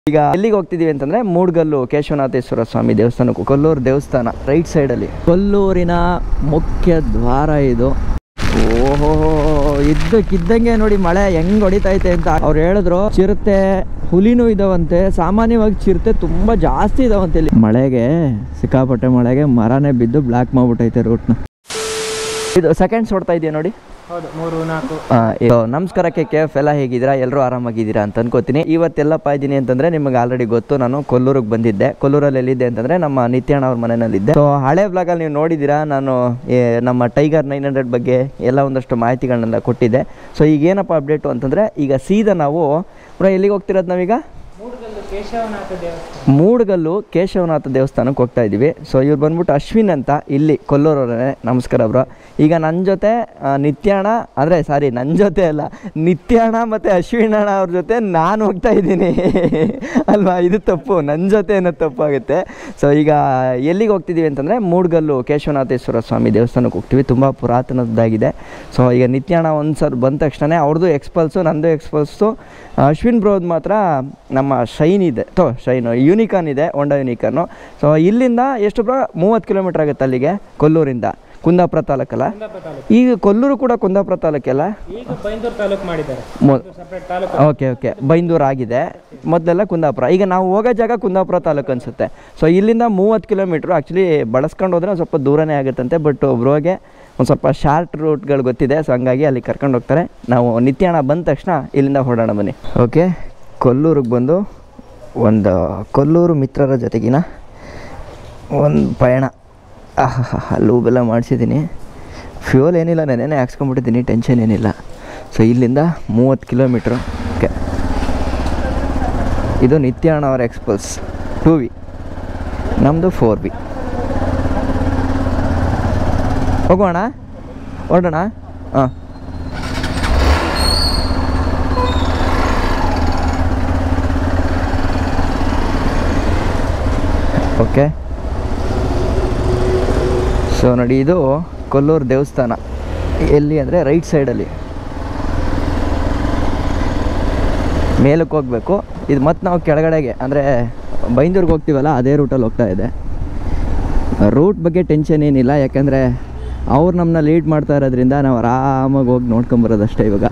ಈಗ ಎಲ್ಲಿಗೆ ಹೋಗ್ತಿದೀವಿ ಅಂತಂದ್ರೆ ಮೂಡ್ಗಲ್ಲು ಕೇಶವನಾಥೇಶ್ವರ ಸ್ವಾಮಿ ದೇವಸ್ಥಾನಕ್ಕೂ ಕೊಲ್ಲೂರು ದೇವಸ್ಥಾನ ರೈಟ್ ಸೈಡಲ್ಲಿ ಕೊಲ್ಲೂರಿನ ಮುಖ್ಯ ದ್ವಾರ ಇದು ಓಹೋ ಇದ್ದಕ್ಕಿದ್ದಂಗೆ ನೋಡಿ ಮಳೆ ಹೆಂಗ್ ಹೊಡಿತೈತೆ ಅಂತ ಅವ್ರು ಹೇಳಿದ್ರು ಚಿರತೆ ಹುಲಿನೂ ಇದಾವಂತೆ ಸಾಮಾನ್ಯವಾಗಿ ಚಿರತೆ ತುಂಬಾ ಜಾಸ್ತಿ ಇದಾವಂತೆ ಇಲ್ಲಿ ಮಳೆಗೆ ಸಿಕ್ಕಾಪಟ್ಟೆ ಮಳೆಗೆ ಮರನೇ ಬಿದ್ದು ಬ್ಲಾಕ್ ಮಾಡ್ಬಿಟ್ಟೈತೆ ರೂಟ್ನ ಇದು ಸೆಕೆಂಡ್ಸ್ ಹೊಡ್ತಾ ಇದೆಯಾ ನೋಡಿ ಹೌದು ಮೂರು ನಾಲ್ಕು ಆ, ಇದು ನಮಸ್ಕಾರಕ್ಕೆ ಕೆ ಎಫ್ ಎಲ್ಲ ಹೇಗಿದ್ದೀರಾ ಎಲ್ಲರೂ ಆರಾಮಾಗಿದ್ದೀರಾ ಅಂತ ಅನ್ಕೋತೀನಿ ಇವತ್ತೆಲ್ಲಪ್ಪ ಇದ್ದೀನಿ ಅಂತಂದ್ರೆ ನಿಮಗೆ ಆಲ್ರೆಡಿ ಗೊತ್ತು ನಾನು ಕೊಲ್ಲೂರಿಗೆ ಬಂದಿದ್ದೆ ಕೊಲ್ಲೂರಲ್ಲಿ ಎಲ್ಲಿದ್ದೆ ಅಂತಂದ್ರೆ ನಮ್ಮ ನಿತ್ಯಾಣ ಅವ್ರ ಮನೆಯಲ್ಲಿದ್ದೆ ಸೊ ಹಳೆ ಬ್ಲಾಗಲ್ಲಿ ನೀವು ನೋಡಿದ್ದೀರಾ ನಾನು ಏ, ನಮ್ಮ ಟೈಗರ್ ನೈನ್ ಹಂಡ್ರೆಡ್ ಬಗ್ಗೆ ಎಲ್ಲ ಒಂದಷ್ಟು ಮಾಹಿತಿಗಳನ್ನೆಲ್ಲ ಕೊಟ್ಟಿದ್ದೆ ಸೊ ಈಗ ಏನಪ್ಪ ಅಪ್ಡೇಟು ಅಂತಂದ್ರೆ ಈಗ ಸೀದಾ ನಾವು ಬ್ರೋ ಎಲ್ಲಿಗೆ ಹೋಗ್ತಿರೋದು ನಾವೀಗ ಮೂಡುಗಲ್ಲು ಕೇಶವನಾಥ ದೇವಸ್ಥಾನ ಮೂಡ್ಗಲ್ಲು ಕೇಶವನಾಥ ದೇವಸ್ಥಾನಕ್ಕೆ ಹೋಗ್ತಾ ಇದ್ದೀವಿ ಸೊ ಇವ್ರು ಬಂದ್ಬಿಟ್ಟು ಅಶ್ವಿನ್ ಅಂತ ಇಲ್ಲಿ ಕೊಲ್ಲೂರವರೇ ನಮಸ್ಕಾರ ಬ್ರೋ ಈಗ ನನ್ನ ಜೊತೆ ಆ, ನಿತ್ಯಾಣ ಅಂದರೆ ಸಾರಿ ನನ್ನ ಜೊತೆ ಅಲ್ಲ ನಿತ್ಯಾಣ ಮತ್ತು ಅಶ್ವಿನಣ್ಣ ಅವ್ರ ಜೊತೆ ನಾನು ಹೋಗ್ತಾ ಇದ್ದೀನಿ ಅಲ್ವಾ ಇದು ತಪ್ಪು ನನ್ನ ಜೊತೆ ಏನೋ ತಪ್ಪಾಗುತ್ತೆ ಸೊ ಈಗ ಎಲ್ಲಿಗೆ ಹೋಗ್ತಿದ್ದೀವಿ ಅಂತಂದರೆ ಮೂಡ್ಗಲ್ಲು ಕೇಶವನಾಥೇಶ್ವರ ಸ್ವಾಮಿ ದೇವಸ್ಥಾನಕ್ಕೆ ಹೋಗ್ತೀವಿ ತುಂಬ ಪುರಾತನದ್ದಾಗಿದೆ ಸೊ ಈಗ ನಿತ್ಯಾಣ ಒಂದು ಸರ್ ಬಂದ ತಕ್ಷಣ ಅವ್ರದ್ದು ಎಕ್ಸ್ಪಲ್ಸು ನಂದು ಎಕ್ಸ್ಪಲ್ಸು ಅಶ್ವಿನ್ ಬ್ರೋದ್ ಮಾತ್ರ ನಮ್ಮ ಶೈನ್ ಇದೆ ತೋ ಶೈನು ಯೂನಿಕಾನ್ ಇದೆ ಹೊಂಡಾ ಯೂನಿಕಾನು ಸೊ ಇಲ್ಲಿಂದ ಎಷ್ಟು ಬ್ರೋ ಮೂವತ್ತು ಕಿಲೋಮೀಟ್ರ್ ಆಗುತ್ತೆ ಅಲ್ಲಿಗೆ ಕೊಲ್ಲೂರಿಂದ ಕುಂದಾಪುರ ತಾಲೂಕಲ್ಲ ಕುಂದಾಪುರ ತಾಲೂಕು ಈಗ ಕೊಲ್ಲೂರು ಕೂಡ ಕುಂದಾಪುರ ತಾಲೂಕಲ್ಲ ಈಗ ಬೈಂದೂರು ತಾಲೂಕು ಮಾಡಿದ್ದಾರೆ ಮೊ separate taluk okay okay Byndoor ಆಗಿದೆ ಮೊದಲೆಲ್ಲ ಕುಂದಾಪುರ ಈಗ ನಾವು ಹೋಗೋ ಜಾಗ ಕುಂದಾಪುರ ತಾಲೂಕು ಅನಿಸುತ್ತೆ ಸೊ ಇಲ್ಲಿಂದ ಮೂವತ್ತು ಕಿಲೋಮೀಟ್ರು ಆ್ಯಕ್ಚುಲಿ ಬಳಸ್ಕೊಂಡು ಹೋದ್ರೆ ಒಂದು ಸ್ವಲ್ಪ ದೂರನೇ ಆಗುತ್ತಂತೆ ಬಟ್ ಬ್ರೋಗೆ ಒಂದು ಸ್ವಲ್ಪ ಶಾರ್ಟ್ ರೂಟ್ಗಳು ಗೊತ್ತಿದೆ ಸೊ ಹಂಗಾಗಿ ಅಲ್ಲಿ ಕರ್ಕೊಂಡು ಹೋಗ್ತಾರೆ ನಾವು ನಿತ್ಯಾಣ ಬಂದ ತಕ್ಷಣ ಇಲ್ಲಿಂದ ಹೊರಡೋಣ ಬನ್ನಿ ಓಕೆ ಕೊಲ್ಲೂರಿಗೆ ಬಂದು ಒಂದು ಕೊಲ್ಲೂರು ಮಿತ್ರರ ಜೊತೆಗಿನ ಒಂದು ಪಯಣ ಆಹಾ ಲೂಬೆಲ್ಲ ಮಾಡಿಸಿದ್ದೀನಿ ಫ್ಯೂಲ್ ಏನಿಲ್ಲ ನೆನೆನೇ ಹಾಕ್ಸ್ಕೊಂಬಿಟ್ಟಿದ್ದೀನಿ ಟೆನ್ಷನ್ ಏನಿಲ್ಲ ಸೊ ಇಲ್ಲಿಂದ ಮೂವತ್ತು ಕಿಲೋಮೀಟ್ರು ಓಕೆ ಇದು ನಿತ್ಯಾಣ ಅವರ ಎಕ್ಸ್ಪಲ್ಸ್ ಟೂ ವಿ ನಮ್ಮದು ಫೋರ್ ವಿ ಹೋಗೋಣ ಹೊರಡೋಣ ಹಾಂ ಓಕೆ ಸೊ ನೋಡಿ ಇದು ಕೊಲ್ಲೂರು ದೇವಸ್ಥಾನ ಎಲ್ಲಿ ಅಂದರೆ ರೈಟ್ ಸೈಡಲ್ಲಿ ಮೇಲಕ್ಕೆ ಹೋಗಬೇಕು ಇದು ಮತ್ತೆ ನಾವು ಕೆಳಗಡೆಗೆ ಅಂದರೆ ಬೈಂದೂರ್ಗೆ ಹೋಗ್ತೀವಲ್ಲ ಅದೇ ರೂಟಲ್ಲಿ ಹೋಗ್ತಾ ಇದೆ ರೂಟ್ ಬಗ್ಗೆ ಟೆನ್ಷನ್ ಏನಿಲ್ಲ ಯಾಕಂದರೆ ಅವ್ರು ನಮ್ಮನ್ನ ಲೀಡ್ ಮಾಡ್ತಾ ಇರೋದ್ರಿಂದ ನಾವು ಆರಾಮಾಗಿ ಹೋಗಿ ನೋಡ್ಕೊಂಬರೋದಷ್ಟೇ ಇವಾಗ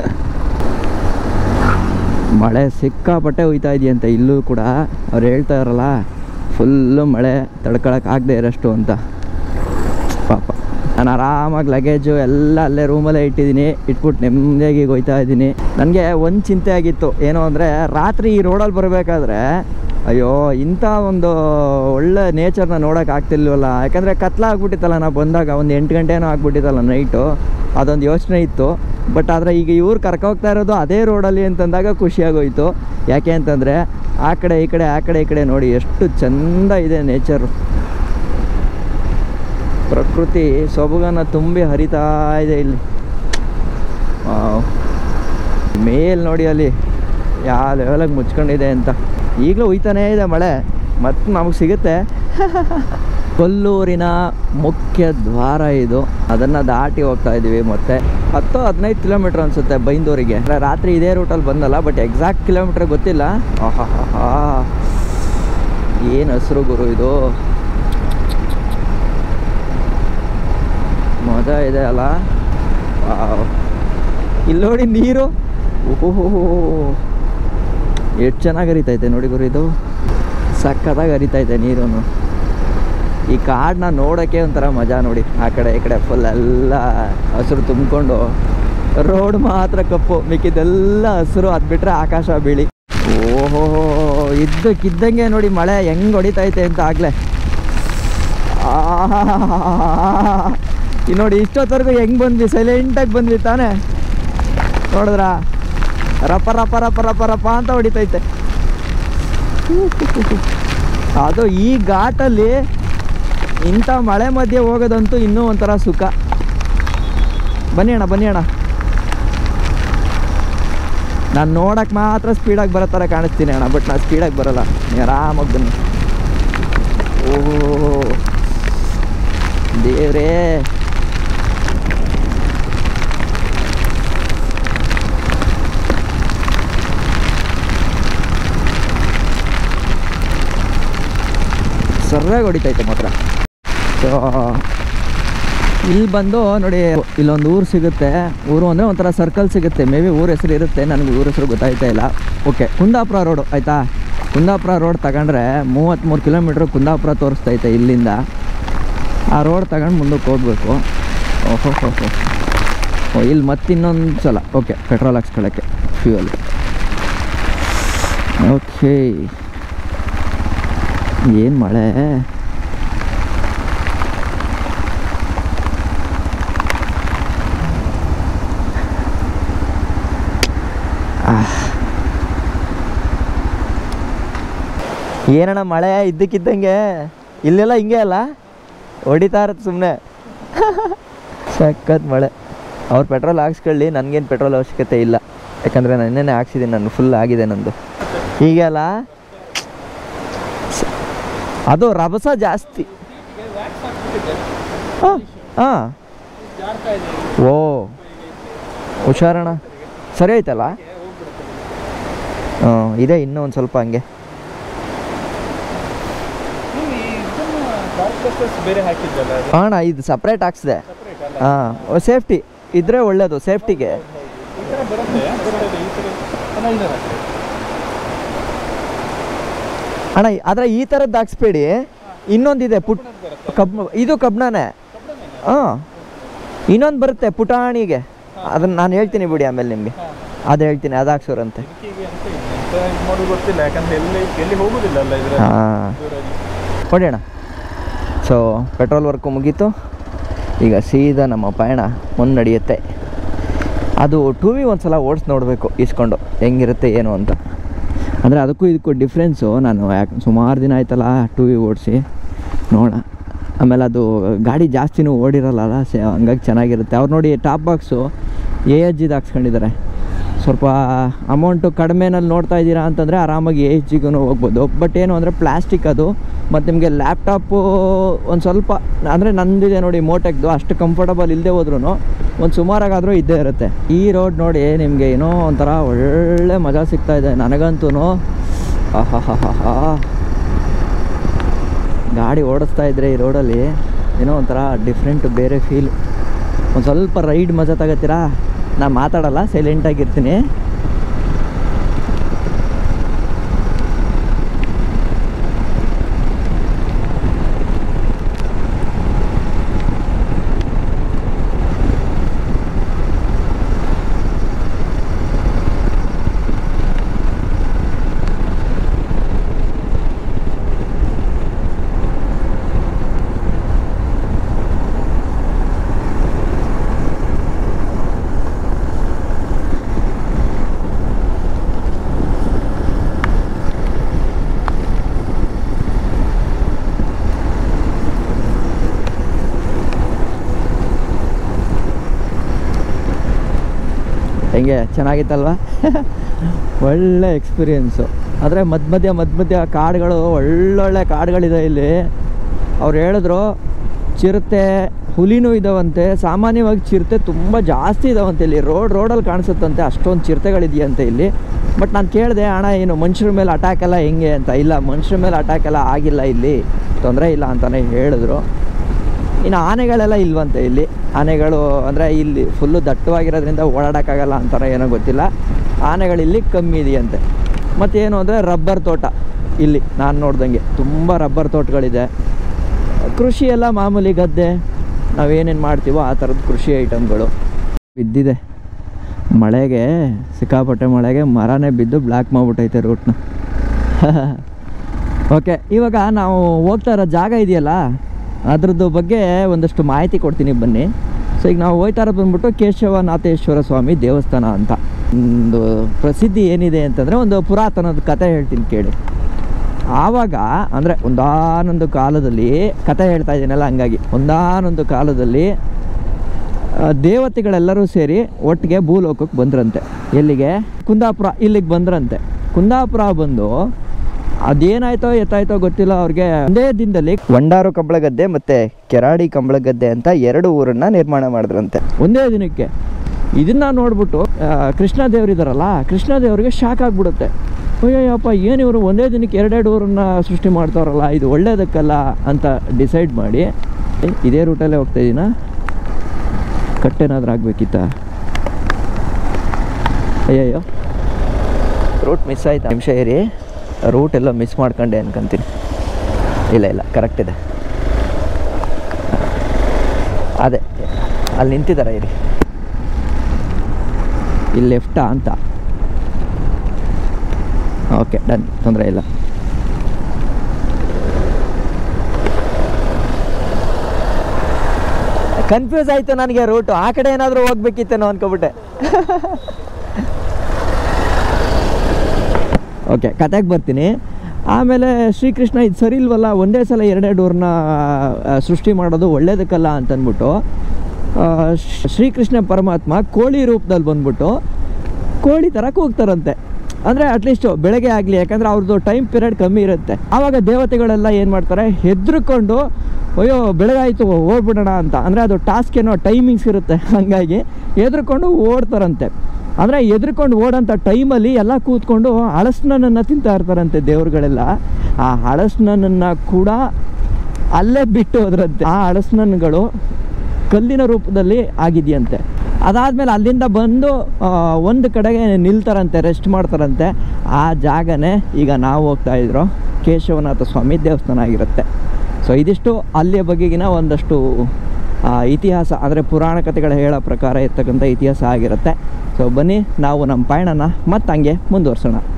ಮಳೆ ಸಿಕ್ಕಾಪಟ್ಟೆ ಹೋಯ್ತಾ ಇದೆಯಂತೆ ಇಲ್ಲೂ ಕೂಡ ಅವ್ರು ಹೇಳ್ತಾ ಇರಲ್ಲ ಫುಲ್ಲು ಮಳೆ ತಡ್ಕೊಳಕ್ಕೆ ಆಗದೆ ಇರೋಷ್ಟು ಅಂತ ಪಾಪ ನಾನು ಆರಾಮಾಗಿ ಲಗೇಜು ಎಲ್ಲ ಅಲ್ಲೇ ರೂಮಲ್ಲೇ ಇಟ್ಟಿದ್ದೀನಿ ಇಟ್ಬಿಟ್ಟು ನೆಮ್ಮದಿಯಾಗಿ ಹೋಯ್ತಾ ಇದ್ದೀನಿ ನನಗೆ ಒಂದು ಚಿಂತೆ ಆಗಿತ್ತು ಏನು ಅಂದರೆ ರಾತ್ರಿ ಈ ರೋಡಲ್ಲಿ ಬರಬೇಕಾದ್ರೆ ಅಯ್ಯೋ ಇಂಥ ಒಂದು ಒಳ್ಳೆ ನೇಚರ್ನ ನೋಡೋಕೆ ಆಗ್ತಿಲ್ವಲ್ಲ ಯಾಕಂದರೆ ಕತ್ಲಾಗ್ಬಿಟ್ಟಿತ್ತಲ್ಲ ನಾವು ಬಂದಾಗ ಒಂದು ಎಂಟು ಗಂಟೆನೋ ಆಗ್ಬಿಟ್ಟಿತ್ತಲ್ಲ ನೈಟು ಅದೊಂದು ಯೋಚನೆ ಇತ್ತು ಬಟ್ ಆದರೆ ಈಗ ಇವ್ರು ಕರ್ಕೋಗ್ತಾ ಇರೋದು ಅದೇ ರೋಡಲ್ಲಿ ಅಂತಂದಾಗ ಖುಷಿಯಾಗೋಯ್ತು ಯಾಕೆ ಅಂತಂದರೆ ಆ ಕಡೆ ಈ ಕಡೆ ಆ ಕಡೆ ಈ ಕಡೆ ನೋಡಿ ಎಷ್ಟು ಚೆಂದ ಇದೆ ನೇಚರು ಪ್ರಕೃತಿ ಸೊಬಗನ್ನು ತುಂಬಿ ಹರಿತಾ ಇದೆ ಇಲ್ಲಿ ವಾವ್. ಮೇಲ್ ನೋಡಿ ಅಲ್ಲಿ ಯಾವ ಲೆವೆಲಾಗಿ ಮುಚ್ಕೊಂಡಿದೆ ಅಂತ ಈಗಲೂ ಉಯ್ತಾನೇ ಇದೆ ಮಳೆ ಮತ್ತೆ ನಮಗೆ ಸಿಗುತ್ತೆ ಕೊಲ್ಲೂರಿನ ಮುಖ್ಯ ದ್ವಾರ ಇದು ಅದನ್ನು ದಾಟಿ ಹೋಗ್ತಾ ಇದ್ದೀವಿ ಮತ್ತೆ ಹತ್ತು ಹದಿನೈದು ಕಿಲೋಮೀಟ್ರ್ ಅನಿಸುತ್ತೆ ಬೈಂದೂರಿಗೆ ಅಂದ್ರೆ ರಾತ್ರಿ ಇದೇ ರೂಟಲ್ಲಿ ಬಂದಲ್ಲ ಬಟ್ ಎಕ್ಸಾಕ್ಟ್ ಕಿಲೋಮೀಟ್ರ್ ಗೊತ್ತಿಲ್ಲ ಆಹಾ ಏನು ಹಸಿರು ಗುರು ಇದು ಮಜಾ ಇದೆ ಅಲ್ಲ ವಾವ್. ಇಲ್ಲಿ ನೋಡಿ ನೀರು ಓಹೋ ಎಷ್ಟು ಚೆನ್ನಾಗಿ ಹರಿತೈತೆ ನೋಡಿ ಗುರು ಇದು ಸಕ್ಕತ್ತಾಗಿ ಹರಿತೈತೆ ನೀರು ಈ ಕಾಡನ್ನ ನೋಡೋಕ್ಕೆ ಒಂಥರ ಮಜಾ ನೋಡಿ ಆ ಕಡೆ ಈ ಕಡೆ ಫುಲ್ ಎಲ್ಲ ಹಸಿರು ತುಂಬಿಕೊಂಡು ರೋಡ್ ಮಾತ್ರ ಕಪ್ಪು ಮಿಕ್ಕಿದ್ದೆಲ್ಲ ಹಸಿರು ಅದು ಬಿಟ್ಟರೆ ಆಕಾಶ ಬಿಳಿ ಓಹೋ ಇದ್ದಕ್ಕಿದ್ದಂಗೆ ನೋಡಿ ಮಳೆ ಹೆಂಗೆ ಹೊಡಿತೈತೆ ಅಂತ ಆಗಲೇ ಈ ನೋಡಿ ಇಷ್ಟೊತ್ತವರೆಗೂ ಹೆಂಗೆ ಬಂದ್ವಿ ಸೈಲೆಂಟಾಗಿ ಬಂದ್ವಿ ತಾನೇ ನೋಡಿದ್ರ ರಪ ರಪ ರಪ ರಪ ರಪ ಅಂತ ಹೊಡಿತೈತೆ ಅದು ಈ ಘಾಟಲ್ಲಿ ಇಂಥ ಮಳೆ ಮಧ್ಯೆ ಹೋಗೋದಂತೂ ಇನ್ನೂ ಒಂಥರ ಸುಖ ಬನ್ನಿ ಅಣ್ಣ ಬನ್ನಿ ಅಣ್ಣ ನಾನು ನೋಡಕ್ಕೆ ಮಾತ್ರ ಸ್ಪೀಡಾಗಿ ಬರೋ ಥರ ಕಾಣಿಸ್ತೀನಿ ಅಣ್ಣ ಬಟ್ ನಾನು ಸ್ಪೀಡಾಗಿ ಬರಲ್ಲ ನೀವು ಆರಾಮಾಗಿ ಬನ್ನಿ ಓ ದೇವ್ರೇ ಸರ್ರಾಗಿ ಹೊಡಿತೈತೆ ಮಾತ್ರ ಸೊ ಇಲ್ಲಿ ಬಂದು ನೋಡಿ ಇಲ್ಲೊಂದು ಊರು ಸಿಗುತ್ತೆ ಊರು ಅಂದರೆ ಒಂಥರ ಸರ್ಕಲ್ ಸಿಗುತ್ತೆ ಮೇ ಬಿ ಊರ ಹೆಸರು ಇರುತ್ತೆ ನನಗೆ ಊರ ಹೆಸರು ಗೊತ್ತಾಯ್ತಾ ಇಲ್ಲ ಓಕೆ ಕುಂದಾಪುರ ರೋಡು ಆಯಿತಾ ಕುಂದಾಪುರ ರೋಡ್ ತಗೊಂಡ್ರೆ ಮೂವತ್ತ್ಮೂರು ಕಿಲೋಮೀಟ್ರ್ ಕುಂದಾಪುರ ತೋರಿಸ್ತೈತೆ ಇಲ್ಲಿಂದ ಆ ರೋಡ್ ತಗೊಂಡು ಮುಂದಕ್ಕೆ ಹೋಗ್ಬೇಕು ಓಹೋ ಹೋ ಹೋ ಓ ಇಲ್ಲಿ ಮತ್ತೆ ಇನ್ನೊಂದು ಸಲ ಓಕೆ ಪೆಟ್ರೋಲ್ ಹಾಕ್ಸ್ಕೊಳ್ಳೋಕ್ಕೆ ಫ್ಯೂಯಲ್ ಓಕೆ ಏನು ಮಳೆ ಆಹ್. ಏನಣ್ಣ ಮಳೆ ಇದ್ದಕ್ಕಿದ್ದಂಗೆ ಇಲ್ಲೆಲ್ಲ ಹಿಂಗೆ ಅಲ್ಲ ಹೊಡಿತಾ ಇರತ್ತೆ ಸುಮ್ಮನೆ ಸಖತ್ ಮಳೆ ಅವ್ರು ಪೆಟ್ರೋಲ್ ಹಾಕ್ಸ್ಕೊಳ್ಳಿ ನನಗೇನು ಪೆಟ್ರೋಲ್ ಅವಶ್ಯಕತೆ ಇಲ್ಲ ಯಾಕಂದರೆ ನೆನ್ನೆನೇ ಹಾಕ್ಸಿದ್ದೀನಿ ನಾನು ಫುಲ್ ಆಗಿದೆ ನಂದು ಹೀಗೆ ಅಲ್ಲ ಸ- ಅದು ರಭಸ ಜಾಸ್ತಿ ಹಾಂ ಹಾಂ ಓ ಹುಷಾರಣ ಸರಿ ಆಯ್ತಲ್ಲ ಹಾಂ ಇದೆ ಇನ್ನೂ ಒಂದು ಸ್ವಲ್ಪ ಹಂಗೆ ಬೇರೆ ಹಾಕಿದ್ದಲ್ಲ ಅದು ಅಣ್ಣ ಇದು ಸಪ್ರೇಟ್ ಹಾಕ್ಸಿದೆ ಹಾಂ ಸೇಫ್ಟಿ ಇದ್ರೆ ಒಳ್ಳೇದು ಸೇಫ್ಟಿಗೆ ಈ ಥರ ಬರುತ್ತೆ ಬರುತ್ತೆ ಈ ಥರ ಚೆನ್ನಾಗಿದೆ ಅಣ್ಣ ಆದರೆ ಈ ಥರದ್ದು ಹಾಕ್ಸ್ಬೇಡಿ ಇನ್ನೊಂದಿದೆ ಪುಟ್ ಕಬ್ ಇದು ಕಬ್ಣನೇ ಹಾಂ ಇನ್ನೊಂದು ಬರುತ್ತೆ ಪುಟಾಣಿಗೆ ಅದನ್ನು ನಾನು ಹೇಳ್ತೀನಿ ಬಿಡಿ ಆಮೇಲೆ ನಿಮಗೆ ಅದು ಹೇಳ್ತೀನಿ ಅದು ಹಾಕ್ಸೋರಂತೆ ಹೀಗೆ ಅಂತ ಎಂತ ಇದು ಮಾಡೋದು ಗೊತ್ತಿಲ್ಲ ಯಾಕಂದ್ರೆ ಎಲ್ಲಿ ಎಲ್ಲಿ ಹೋಗುದಿಲ್ಲ ಅಲ್ಲ ಇದ್ರ ಹಾಂ ಹೊಡೆಯೋಣ ಸೊ ಪೆಟ್ರೋಲ್ ವರ್ಕು ಮುಗೀತು ಈಗ ಸೀದಾ ನಮ್ಮ ಪಯಣ ಮುನ್ನಡೆಯುತ್ತೆ ಅದು ಟೂ ವಿ ಒಂದು ಸಲ ಓಡಿಸಿ ನೋಡಬೇಕು ಇಸ್ಕೊಂಡು ಹೆಂಗಿರುತ್ತೆ ಏನು ಅಂತ ಅಂದರೆ ಅದಕ್ಕೂ ಇದಕ್ಕೂ ಡಿಫ್ರೆನ್ಸು ನಾನು ಯಾಕೆ ಸುಮಾರು ದಿನ ಆಯ್ತಲ್ಲ ಟೂ ವಿ ಓಡಿಸಿ ನೋಡ ಆಮೇಲೆ ಅದು ಗಾಡಿ ಜಾಸ್ತಿನೂ ಓಡಿರಲ್ಲ ಸೆ ಹಂಗಾಗಿ ಚೆನ್ನಾಗಿರುತ್ತೆ ಅವ್ರು ನೋಡಿ ಟಾಪ್ ಬಾಕ್ಸು ಎ ಎಚ್ ಜಿದು ಹಾಕ್ಸ್ಕೊಂಡಿದ್ದಾರೆ ಸ್ವಲ್ಪ ಅಮೌಂಟು ಕಡಿಮೆನಲ್ಲಿ ನೋಡ್ತಾ ಇದ್ದೀರಾ ಅಂತಂದರೆ ಆರಾಮಾಗಿ ಎ ಎಚ್ ಜಿಗೂ ಹೋಗ್ಬೋದು ಬಟ್ ಏನು ಅಂದರೆ ಪ್ಲಾಸ್ಟಿಕ್ ಅದು ಮತ್ತು ನಿಮಗೆ ಲ್ಯಾಪ್ಟಾಪು ಒಂದು ಸ್ವಲ್ಪ ಅಂದರೆ ನಂದಿದೆ ನೋಡಿ ಮೋಟೆಕ್ದು ಅಷ್ಟು ಕಂಫರ್ಟಬಲ್ ಇಲ್ಲದೆ ಹೋದ್ರೂ ಒಂದು ಸುಮಾರಾಗಾದರೂ ಇದ್ದೇ ಇರುತ್ತೆ ಈ ರೋಡ್ ನೋಡಿ ನಿಮಗೆ ಏನೋ ಒಂಥರ ಒಳ್ಳೆ ಮಜಾ ಸಿಗ್ತಾ ಇದೆ ನನಗಂತೂ ಆಹಾಹಾಹಾ ಗಾಡಿ ಓಡಿಸ್ತಾ ಇದ್ರೆ ಈ ರೋಡಲ್ಲಿ ಏನೋ ಒಂಥರ ಡಿಫ್ರೆಂಟ್ ಬೇರೆ ಫೀಲ್ ಒಂದು ಸ್ವಲ್ಪ ರೈಡ್ ಮಜಾ ತಗೋತೀರಾ ನಾನು ಮಾತಾಡಲ್ಲ ಸೈಲೆಂಟಾಗಿರ್ತೀನಿ ಹೆಂಗೆ ಚೆನ್ನಾಗಿತ್ತಲ್ವಾ ಒಳ್ಳೆ ಎಕ್ಸ್ಪೀರಿಯೆನ್ಸು ಆದರೆ ಮಧ್ಯ ಮಧ್ಯ ಮಧ್ಯ ಮಧ್ಯ ಕಾಡುಗಳು ಒಳ್ಳೊಳ್ಳೆ ಕಾಡುಗಳಿದೆ ಇಲ್ಲಿ ಅವ್ರು ಹೇಳಿದ್ರು ಚಿರತೆ ಹುಲಿನೂ ಇದಾವಂತೆ ಸಾಮಾನ್ಯವಾಗಿ ಚಿರತೆ ತುಂಬ ಜಾಸ್ತಿ ಇದಾವಂತೆ ಇಲ್ಲಿ ರೋಡ್ ರೋಡಲ್ಲಿ ಕಾಣಿಸುತ್ತಂತೆ ಅಷ್ಟೊಂದು ಚಿರತೆಗಳಿದೆಯಂತೆ ಇಲ್ಲಿ ಬಟ್ ನಾನು ಕೇಳಿದೆ ಅಣ್ಣ ಏನು ಮನುಷ್ಯರ ಮೇಲೆ ಅಟ್ಯಾಕ್ ಎಲ್ಲ ಹೆಂಗೆ ಅಂತ ಇಲ್ಲ ಮನುಷ್ಯರ ಮೇಲೆ ಅಟ್ಯಾಕ್ ಎಲ್ಲ ಆಗಿಲ್ಲ ಇಲ್ಲಿ ತೊಂದರೆ ಇಲ್ಲ ಅಂತಲೇ ಹೇಳಿದ್ರು ಇನ್ನು ಆನೆಗಳೆಲ್ಲ ಇಲ್ವಂತೆ ಇಲ್ಲಿ ಆನೆಗಳು ಅಂದರೆ ಇಲ್ಲಿ ಫುಲ್ಲು ದಟ್ಟವಾಗಿರೋದ್ರಿಂದ ಓಡಾಡೋಕ್ಕಾಗಲ್ಲ ಅಂತಾರೆ ಏನೋ ಗೊತ್ತಿಲ್ಲ ಆನೆಗಳಿಲ್ಲಿ ಕಮ್ಮಿ ಇದೆಯಂತೆ ಮತ್ತೇನು ಅಂದರೆ ರಬ್ಬರ್ ತೋಟ ಇಲ್ಲಿ ನಾನು ನೋಡ್ದಂಗೆ ತುಂಬ ರಬ್ಬರ್ ತೋಟಗಳಿದೆ ಕೃಷಿ ಎಲ್ಲ ಮಾಮೂಲಿ ಗದ್ದೆ ನಾವೇನೇನು ಮಾಡ್ತೀವೋ ಆ ಥರದ ಕೃಷಿ ಐಟಮ್ಗಳು ಬಿದ್ದಿದೆ ಮಳೆಗೆ ಸಿಕ್ಕಾಪಟ್ಟೆ ಮಳೆಗೆ ಮರನೇ ಬಿದ್ದು ಬ್ಲ್ಯಾಕ್ ಮಾಡಿಬಿಟ್ಟೈತೆ ರೂಟ್ನ ಓಕೆ ಇವಾಗ ನಾವು ಹೋಗ್ತಾ ಇರೋ ಜಾಗ ಇದೆಯಲ್ಲ ಅದ್ರದ್ದು ಬಗ್ಗೆ ಒಂದಷ್ಟು ಮಾಹಿತಿ ಕೊಡ್ತೀನಿ ಬನ್ನಿ ಸೊ ಈಗ ನಾವು ಹೋಗ್ತಾ ಇರೋದು ಬಂದ್ಬಿಟ್ಟು ಕೇಶವನಾಥೇಶ್ವರ ಸ್ವಾಮಿ ದೇವಸ್ಥಾನ ಅಂತ ಒಂದು ಪ್ರಸಿದ್ಧಿ ಏನಿದೆ ಅಂತಂದರೆ ಒಂದು ಪುರಾತನದ ಕತೆ ಹೇಳ್ತೀನಿ ಕೇಳಿ ಆವಾಗ ಅಂದರೆ ಒಂದಾನೊಂದು ಕಾಲದಲ್ಲಿ ಕತೆ ಹೇಳ್ತಾ ಇದ್ದೀನಲ್ಲ ಹಂಗಾಗಿ ಒಂದಾನೊಂದು ಕಾಲದಲ್ಲಿ ಆ, ದೇವತೆಗಳೆಲ್ಲರೂ ಸೇರಿ ಒಟ್ಟಿಗೆ ಭೂಲೋಕಕ್ಕೆ ಬಂದ್ರಂತೆ ಎಲ್ಲಿಗೆ ಕುಂದಾಪುರ ಇಲ್ಲಿಗೆ ಬಂದ್ರಂತೆ ಕುಂದಾಪುರ ಬಂದು ಅದೇನಾಯ್ತೋ ಎತ್ತಾಯ್ತೋ ಗೊತ್ತಿಲ್ಲ ಅವ್ರಿಗೆ ಒಂದೇ ದಿನದಲ್ಲಿ ವಂಡಾರು ಕಂಬಳಗದ್ದೆ ಮತ್ತೆ ಕೆರಾಡಿ ಕಂಬಳಗದ್ದೆ ಅಂತ ಎರಡು ಊರನ್ನ ನಿರ್ಮಾಣ ಮಾಡಿದ್ರಂತೆ ಒಂದೇ ದಿನಕ್ಕೆ ಇದನ್ನ ನೋಡ್ಬಿಟ್ಟು ಆ, ಕೃಷ್ಣ ದೇವರಿದಾರಲ್ಲ ಕೃಷ್ಣ ದೇವರಿಗೆ ಶಾಕ್ ಆಗ್ಬಿಡುತ್ತೆ ಅಯ್ಯಯ್ಯಪ್ಪ ಏನು ಇವರು ಒಂದೇ ದಿನಕ್ಕೆ ಎರಡೆರಡು ಊರನ್ನ ಸೃಷ್ಟಿ ಮಾಡ್ತಾರಲ್ಲ ಇದು ಒಳ್ಳೇದಕ್ಕಲ್ಲ ಅಂತ ಡಿಸೈಡ್ ಮಾಡಿ ಏ, ಇದೇ ರೂಟಲ್ಲೇ ಹೋಗ್ತಾ ಇದ್ದೀನ ಕಟ್ಟೇನಾದ್ರೂ ಆಗಬೇಕಿತ್ತ ಅಯ್ಯಯ್ಯೋ ರೂಟ್ ಮಿಸ್ ಆಯ್ತು ನಿಮಿಷ ಏರಿ ರೂಟ್ ಎಲ್ಲ ಮಿಸ್ ಮಾಡ್ಕೊಂಡೆ ಅನ್ಕೊಂತೀನಿ ಇಲ್ಲ ಇಲ್ಲ ಕರೆಕ್ಟ್ ಇದೆ ಅದೇ ಅಲ್ಲಿ ನಿಂತಿದ್ದಾರೆ ಇರಿ ಇಲ್ಲಿ ಲೆಫ್ಟಾ ಅಂತ ಓಕೆ ಡನ್ ತೊಂದರೆ ಇಲ್ಲ ಕನ್ಫ್ಯೂಸ್ ಆಯಿತು ನನಗೆ ರೂಟು ಆ ಕಡೆ ಏನಾದರೂ ಹೋಗ್ಬೇಕಿತ್ತೇನೋ ಅನ್ಕೊಬಿಟ್ಟೆ ಓಕೆ ಕತೆಗೆ ಬರ್ತೀನಿ ಆಮೇಲೆ ಶ್ರೀಕೃಷ್ಣ ಇದು ಸರಿ ಇಲ್ವಲ್ಲ ಒಂದೇ ಸಲ ಎರಡೆರಡು ಊರನ್ನ ಸೃಷ್ಟಿ ಮಾಡೋದು ಒಳ್ಳೇದಕ್ಕಲ್ಲ ಅಂತಂದ್ಬಿಟ್ಟು ಆ, ಶ್ರೀ- ಶ್ರೀಕೃಷ್ಣ ಪರಮಾತ್ಮ ಕೋಳಿ ರೂಪದಲ್ಲಿ ಬಂದ್ಬಿಟ್ಟು ಕೋಳಿ ಥರ ಕೂಗ್ತಾರಂತೆ ಅಂದರೆ ಅಟ್ಲೀಸ್ಟು ಬೆಳಗ್ಗೆ ಆಗಲಿ ಯಾಕಂದರೆ ಅವ್ರದ್ದು ಟೈಮ್ ಪೀರಿಯಡ್ ಕಮ್ಮಿ ಇರುತ್ತೆ ಆವಾಗ ದೇವತೆಗಳೆಲ್ಲ ಏನು ಮಾಡ್ತಾರೆ ಹೆದ್ರುಕೊಂಡು ಅಯ್ಯೋ ಬೆಳಗಾಯಿತು ಓಡ್ಬಿಡೋಣ ಅಂತ ಅಂದರೆ ಅದು ಟಾಸ್ಕ್ ಏನೋ ಟೈಮಿಂಗ್ಸ್ ಇರುತ್ತೆ ಹಾಗಾಗಿ ಹೆದ್ರುಕೊಂಡು ಓಡ್ತಾರಂತೆ ಅಂದರೆ ಎದ್ರುಕೊಂಡು ಓಡೋಂಥ ಟೈಮಲ್ಲಿ ಎಲ್ಲ ಕೂತ್ಕೊಂಡು ಹಳಸ್ನನ್ನು ತಿಂತಾ ಇರ್ತಾರಂತೆ ದೇವ್ರುಗಳೆಲ್ಲ ಆ ಹಳಸ್ನನ್ನು ಕೂಡ ಅಲ್ಲೇ ಬಿಟ್ಟು ಹೋದ್ರಂತೆ ಆ ಹಳಸ್ನನ್ಗಳು ಕಲ್ಲಿನ ರೂಪದಲ್ಲಿ ಆಗಿದೆಯಂತೆ ಅದಾದಮೇಲೆ ಅಲ್ಲಿಂದ ಬಂದು ಆ, ಒಂದು ಕಡೆಗೆ ನಿಲ್ತಾರಂತೆ ರೆಸ್ಟ್ ಮಾಡ್ತಾರಂತೆ ಆ ಜಾಗನೇ ಈಗ ನಾವು ಹೋಗ್ತಾ ಇದ್ರು ಕೇಶವನಾಥ ಸ್ವಾಮಿ ದೇವಸ್ಥಾನ ಆಗಿರುತ್ತೆ ಸೊ ಇದಿಷ್ಟು ಅಲ್ಲಿಯ ಬಗೆಗಿನ ಒಂದಷ್ಟು ಆ, ಇತಿಹಾಸ ಅಂದರೆ ಪುರಾಣ ಕಥೆಗಳು ಹೇಳೋ ಪ್ರಕಾರ ಇರ್ತಕ್ಕಂಥ ಇತಿಹಾಸ ಆಗಿರುತ್ತೆ ಸೊ ಬನ್ನಿ ನಾವು ನಮ್ಮ ಪಯಣನ ಮತ್ತೆ ಹಂಗೆ ಮುಂದುವರ್ಸೋಣ